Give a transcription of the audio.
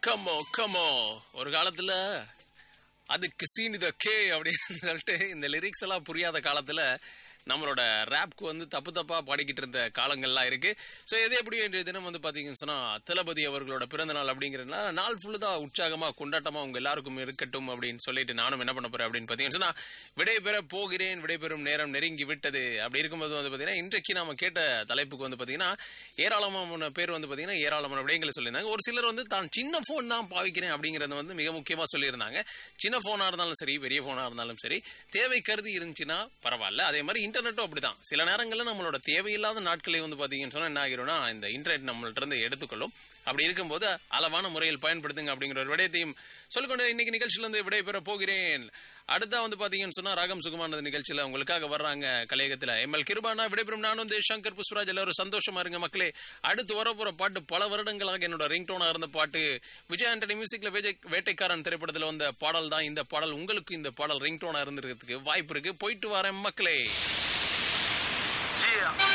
கமோ கமோ ஒரு காலத்துல அதுக்கு சீன் இத கே அப்படின்னு சொல்லிட்டு இந்த லிரிக்ஸ் எல்லாம் புரியாத காலத்துல நம்மளோட ரேப்க்கு வந்து தப்பு தப்பா பாடிக்கிட்டு இருந்த காலங்கள்லாம் இருக்கு ஸோ எது எப்படி இன்றைய தினம் வந்து பாத்தீங்கன்னு சொன்னா தளபதி அவர்களோட பிறந்த நாள் அப்படிங்கிறதுனால நாள் ஃபுல்லு தான் உற்சாகமா கொண்டாட்டமா உங்க எல்லாருக்கும் இருக்கட்டும் அப்படின்னு சொல்லிட்டு நானும் என்ன பண்ண போறேன் அப்படின்னு பாத்தீங்கன்னு சொன்னா விடைபெற போகிறேன் விடைபெறும் நேரம் நெருங்கி விட்டது அப்படி இருக்கும்போது வந்து பாத்தீங்கன்னா இன்றைக்கு நாம கேட்ட தலைப்புக்கு வந்து பாத்தீங்கன்னா ஏராளமான பேர் வந்து பாத்தீங்கன்னா ஏராளமான விடயங்களை சொல்லியிருந்தாங்க ஒரு சிலர் வந்து தான் சின்ன போன் தான் பாவிக்கிறேன் அப்படிங்கறது வந்து மிக முக்கியமா சொல்லியிருந்தாங்க சின்ன போனா இருந்தாலும் சரி பெரிய போனா இருந்தாலும் சரி தேவை கருதி இருந்துச்சுன்னா பரவாயில்ல அதே மாதிரி இன்டர்நெட்டும் அப்படிதான் சில நேரங்களில் நம்மளோட தேவையில்லாத நாட்களை வந்து பாத்தீங்கன்னு சொன்னா என்ன ஆகிரும்னா இந்த இன்டர்நெட் நம்மள்ட்ட இருந்து எடுத்துக்கொள்ளும் அப்படி இருக்கும்போது அளவான முறையில் பயன்படுத்துங்க அப்படிங்கிற ஒரு விடயத்தையும் சொல்லிக்கொண்டு இன்னைக்கு நிகழ்ச்சியில இருந்து விடைபெற போகிறேன் அடுத்தா வந்து பாத்தீங்கன்னு சொன்னா ராகம் சுகுமானது நிகழ்ச்சியில உங்களுக்காக வர்றாங்க கலையகத்துல எம்எல் கிருபானா விடைபெறும் நானும் வந்து சங்கர் புஷ்பராஜ் எல்லாரும் சந்தோஷமா இருங்க மக்களே அடுத்து வரப்போற பாட்டு பல வருடங்களாக என்னோட ரிங்டோனா இருந்த பாட்டு விஜய் ஆண்டனி மியூசிக்ல விஜய் வேட்டைக்காரன் திரைப்படத்துல வந்த பாடல் தான் இந்த பாடல் உங்களுக்கு இந்த பாடல் ரிங்டோனா இருந்திருக்கிறதுக்கு வாய்ப்பு இருக்கு போயிட்டு வரேன் மக்களே Yeah.